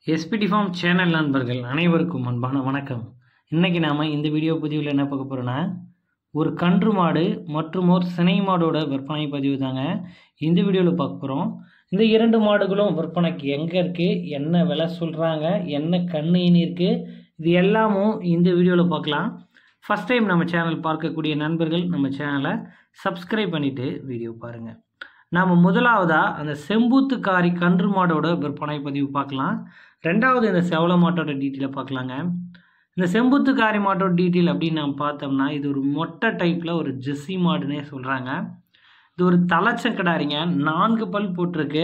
SPD form channel நண்பர்கள் அனைவருக்கும் அன்பான வணக்கம் இன்றைக்கி நாம் இந்த வீடியோ பதிவில் என்ன பார்க்க போகிறோன்னா ஒரு கன்று மாடு மற்றும் ஒரு சினை மாடோட விற்பனை பதிவு தாங்க இந்த வீடியோவில் பார்க்க போகிறோம் இந்த இரண்டு மாடுகளும் விற்பனைக்கு எங்கே இருக்குது என்ன விலை சொல்கிறாங்க என்ன கண்ணு இனி இருக்குது இது எல்லாமும் இந்த வீடியோவில் பார்க்கலாம் ஃபஸ்ட் டைம் நம்ம சேனல் பார்க்கக்கூடிய நண்பர்கள் நம்ம சேனலை சப்ஸ்கிரைப் பண்ணிவிட்டு வீடியோ பாருங்கள் நாம் முதலாவதாக அந்த செம்பூத்துக்காரி கன்று மாடோட விற்பனை பதிவு பார்க்கலாம் ரெண்டாவது இந்த செவல மாட்டோட டீட்டெயிலை பார்க்கலாங்க இந்த செம்புத்துக்காரி மாட்டோட டீட்டெயில் அப்படின்னு நம்ம பார்த்தோம்னா இது ஒரு மொட்டை டைப்பில் ஒரு ஜெஸ்ஸி மாடுன்னே சொல்கிறாங்க இது ஒரு தலைச்சக்கடாரிங்க நான்கு பல் போட்டிருக்கு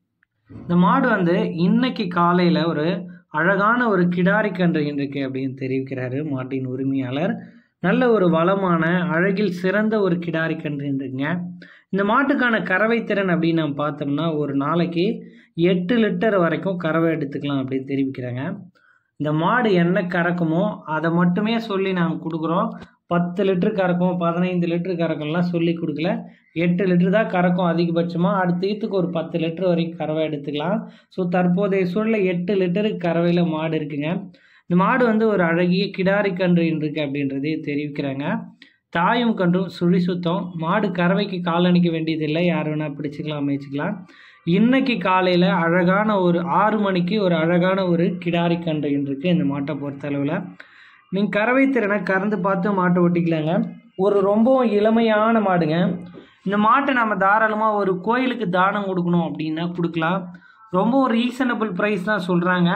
இந்த மாடு வந்து இன்னைக்கு காலையில் ஒரு அழகான ஒரு கிடாரி கன்று இருக்கு அப்படின்னு தெரிவிக்கிறாரு மாட்டின் உரிமையாளர் நல்ல ஒரு வளமான அழகில் சிறந்த ஒரு கிடாரி கன்று இருக்குங்க இந்த மாட்டுக்கான கறவை திறன் அப்படின்னு நம்ம பார்த்தோம்னா ஒரு நாளைக்கு எட்டு லிட்டர் வரைக்கும் கறவை எடுத்துக்கலாம் அப்படின்னு தெரிவிக்கிறாங்க இந்த மாடு என்ன கறக்குமோ அதை மட்டுமே சொல்லி நாங்கள் கொடுக்குறோம் பத்து லிட்டர் கறக்கும் பதினைந்து லிட்டர் கறக்கும்லாம் சொல்லி கொடுக்கல எட்டு லிட்டர் தான் கறக்கும் அதிகபட்சமாக அடுத்த ஈத்துக்கு ஒரு பத்து லிட்டர் வரைக்கும் கறவை எடுத்துக்கலாம் ஸோ தற்போதைய சூழலில் எட்டு லிட்டருக்கு கறவையில் மாடு இருக்குங்க இந்த மாடு வந்து ஒரு அழகிய கிடாரி கன்று இருக்கு அப்படின்றதே தெரிவிக்கிறாங்க தாயும் கன்றும் சுழி சுத்தம் மாடு கறவைக்கு கால் அணிக்க வேண்டியதில்லை யார் வேணால் பிடிச்சிக்கலாம் அமைச்சிக்கலாம் இன்னைக்கு காலையில் அழகான ஒரு ஆறு மணிக்கு ஒரு அழகான ஒரு கிடாரி கன்று இருக்கு இந்த மாட்டை பொறுத்தளவில் நீங்கள் கறவை திறனை கறந்து பார்த்து மாட்டை ஒட்டிக்கலாங்க ஒரு ரொம்பவும் இளமையான மாடுங்க இந்த மாட்டை நம்ம தாராளமாக ஒரு கோயிலுக்கு தானம் கொடுக்கணும் அப்படின்னா கொடுக்கலாம் ரொம்ப ஒரு ரீசனபிள் ப்ரைஸ் தான் சொல்கிறாங்க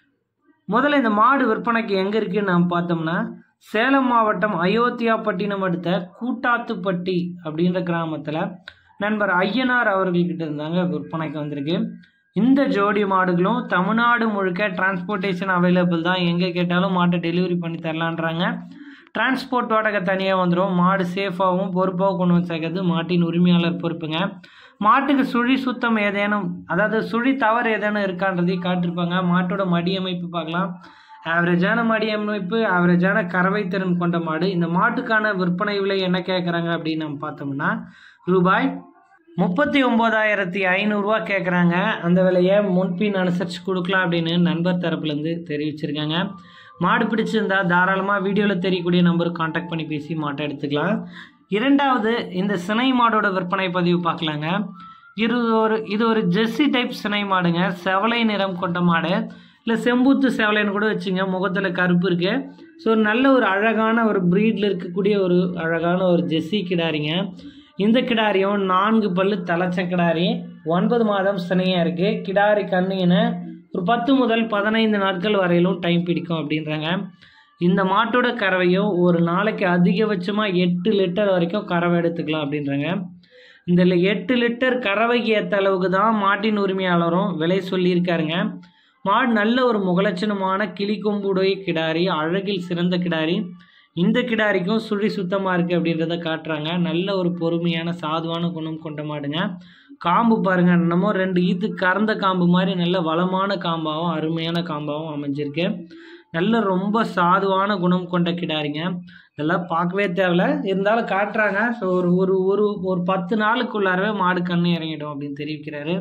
முதல்ல இந்த மாடு விற்பனைக்கு எங்கே இருக்குன்னு நம்ம பார்த்தோம்னா சேலம் மாவட்டம் அயோத்தியாப்பட்டினம் அடுத்த கூட்டாத்துப்பட்டி அப்படின்ற கிராமத்தில் நண்பர் ஐயனார் அவர்கள்கிட்ட இருந்தாங்க விற்பனைக்கு வந்திருக்கு இந்த ஜோடி மாடுகளும் தமிழ்நாடு முழுக்க டிரான்ஸ்போர்ட்டேஷன் அவைலபிள் தான் எங்கே கேட்டாலும் மாட்டை டெலிவரி பண்ணி தரலான்றாங்க டிரான்ஸ்போர்ட் வாடகை தனியாக வந்துடும் மாடு சேஃபாகவும் பொறுப்பாகவும் கொண்டு வந்து சேர்க்கறது மாட்டின் உரிமையாளர் பொறுப்புங்க மாட்டுக்கு சுழி சுத்தம் ஏதேனும் அதாவது சுழி தவறு ஏதேனும் இருக்கான்றதையும் காட்டிருப்பாங்க மாட்டோட மடி அமைப்பு பார்க்கலாம் ஆவரேஜான மடி அமைப்பு ஆவரேஜான கறவை திறன் கொண்ட மாடு இந்த மாட்டுக்கான விற்பனை விலை என்ன கேட்குறாங்க அப்படின்னு நம்ம பார்த்தோம்னா ரூபாய் முப்பத்தி ஒம்பதாயிரத்தி ஐநூறுரூவா கேட்குறாங்க அந்த விலையை முன்பின் அனுசரித்து கொடுக்கலாம் அப்படின்னு நண்பர் தரப்புலேருந்து தெரிவிச்சிருக்காங்க மாடு பிடிச்சிருந்தா தாராளமாக வீடியோவில் தெரியக்கூடிய நம்பருக்கு காண்டாக்ட் பண்ணி பேசி மாட்டை எடுத்துக்கலாம் இரண்டாவது இந்த சினை மாடோட விற்பனை பதிவு பார்க்கலாங்க இது ஒரு இது ஒரு ஜெர்சி டைப் சினை மாடுங்க செவலை நிறம் கொண்ட மாடு இல்லை செம்பூத்து செவலைன்னு கூட வச்சுங்க முகத்தில் கருப்பு இருக்குது ஸோ நல்ல ஒரு அழகான ஒரு ப்ரீடில் இருக்கக்கூடிய ஒரு அழகான ஒரு ஜெர்சி கிடாரிங்க இந்த கிடாரியும் நான்கு பல்லு தலைச்ச கிடாரி ஒன்பது மாதம் சினையாக இருக்குது கிடாரி கண்ணுன்னு ஒரு பத்து முதல் பதினைந்து நாட்கள் வரையிலும் டைம் பிடிக்கும் அப்படின்றாங்க இந்த மாட்டோட கறவையும் ஒரு நாளைக்கு அதிகபட்சமாக எட்டு லிட்டர் வரைக்கும் கறவை எடுத்துக்கலாம் அப்படின்றாங்க இந்த எட்டு லிட்டர் கறவைக்கு ஏற்ற அளவுக்கு தான் மாட்டின் உரிமையாளரும் விலை சொல்லியிருக்காருங்க மாடு நல்ல ஒரு முகலட்சணமான கிளி கொம்புடைய கிடாரி அழகில் சிறந்த கிடாரி இந்த கிடாரிக்கும் சுழி சுத்தமாக இருக்குது அப்படின்றத காட்டுறாங்க நல்ல ஒரு பொறுமையான சாதுவான குணம் கொண்ட மாடுங்க காம்பு பாருங்க என்னமோ ரெண்டு ஈத்து கறந்த காம்பு மாதிரி நல்ல வளமான காம்பாகவும் அருமையான காம்பாகவும் அமைஞ்சிருக்கு நல்ல ரொம்ப சாதுவான குணம் கொண்ட கிடாரிங்க இதெல்லாம் பார்க்கவே தேவையில்ல இருந்தாலும் காட்டுறாங்க ஸோ ஒரு ஒரு ஒரு ஒரு பத்து நாளுக்குள்ளாரவே மாடு கண்ணு இறங்கிடும் அப்படின்னு தெரிவிக்கிறாரு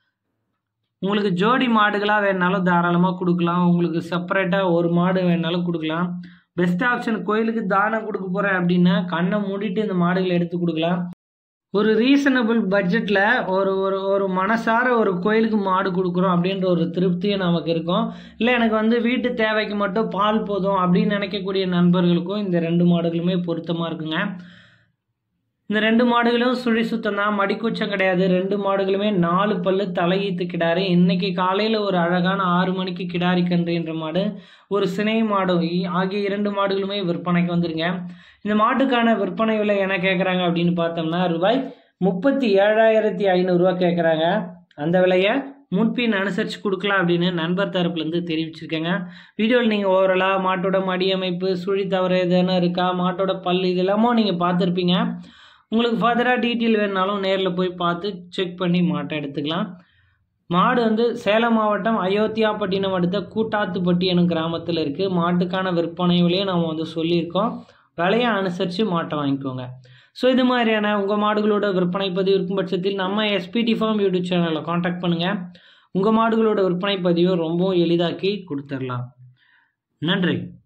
உங்களுக்கு ஜோடி மாடுகளாக வேணாலும் தாராளமாக கொடுக்கலாம் உங்களுக்கு செப்பரேட்டாக ஒரு மாடு வேணாலும் கொடுக்கலாம் பெஸ்ட் ஆப்ஷன் கோயிலுக்கு தானம் கொடுக்க போகிறேன் அப்படின்னா கண்ணை மூடிட்டு இந்த மாடுகளை எடுத்து கொடுக்கலாம் ஒரு ரீசனபிள் பட்ஜெட்டில் ஒரு ஒரு ஒரு மனசார ஒரு கோயிலுக்கு மாடு கொடுக்குறோம் அப்படின்ற ஒரு திருப்தியும் நமக்கு இருக்கும் இல்லை எனக்கு வந்து வீட்டு தேவைக்கு மட்டும் பால் போதும் அப்படின்னு நினைக்கக்கூடிய நண்பர்களுக்கும் இந்த ரெண்டு மாடுகளுமே பொருத்தமாக இருக்குங்க இந்த ரெண்டு மாடுகளும் சுழி சுத்தம் தான் மடிக்கூச்சம் கிடையாது ரெண்டு மாடுகளுமே நாலு பல்லு தலையீத்து கிடாரி இன்னைக்கு காலையில் ஒரு அழகான ஆறு மணிக்கு கிடாரி கன்று என்ற மாடு ஒரு சினை மாடும் ஆகிய இரண்டு மாடுகளுமே விற்பனைக்கு வந்துருங்க இந்த மாட்டுக்கான விற்பனை விலை என்ன கேட்குறாங்க அப்படின்னு பார்த்தோம்னா ரூபாய் முப்பத்தி ஏழாயிரத்தி ஐநூறுரூவா கேட்குறாங்க அந்த விலையை முன்பின் அனுசரித்து கொடுக்கலாம் அப்படின்னு நண்பர் தரப்புலேருந்து தெரிவிச்சிருக்கேங்க வீடியோவில் நீங்கள் ஓவரலாக மாட்டோட மடி அமைப்பு சுழி தவறு எதுனா இருக்கா மாட்டோட பல் இது எல்லாமும் நீங்கள் பார்த்துருப்பீங்க உங்களுக்கு ஃபர்தராக டீட்டெயில் வேணுனாலும் நேரில் போய் பார்த்து செக் பண்ணி மாட்டை எடுத்துக்கலாம் மாடு வந்து சேலம் மாவட்டம் அயோத்தியாப்பட்டினம் அடுத்த கூட்டாத்துப்பட்டி எனும் கிராமத்தில் இருக்குது மாட்டுக்கான விற்பனை விலையும் நம்ம வந்து சொல்லியிருக்கோம் விலையை அனுசரித்து மாட்டை வாங்கிக்கோங்க ஸோ இது மாதிரியான உங்கள் மாடுகளோட விற்பனை பதிவு இருக்கும் பட்சத்தில் நம்ம எஸ்பிடி ஃபார்ம் யூடியூப் சேனலில் காண்டாக்ட் பண்ணுங்கள் உங்கள் மாடுகளோட விற்பனை பதிவை ரொம்பவும் எளிதாக்கி கொடுத்துடலாம் நன்றி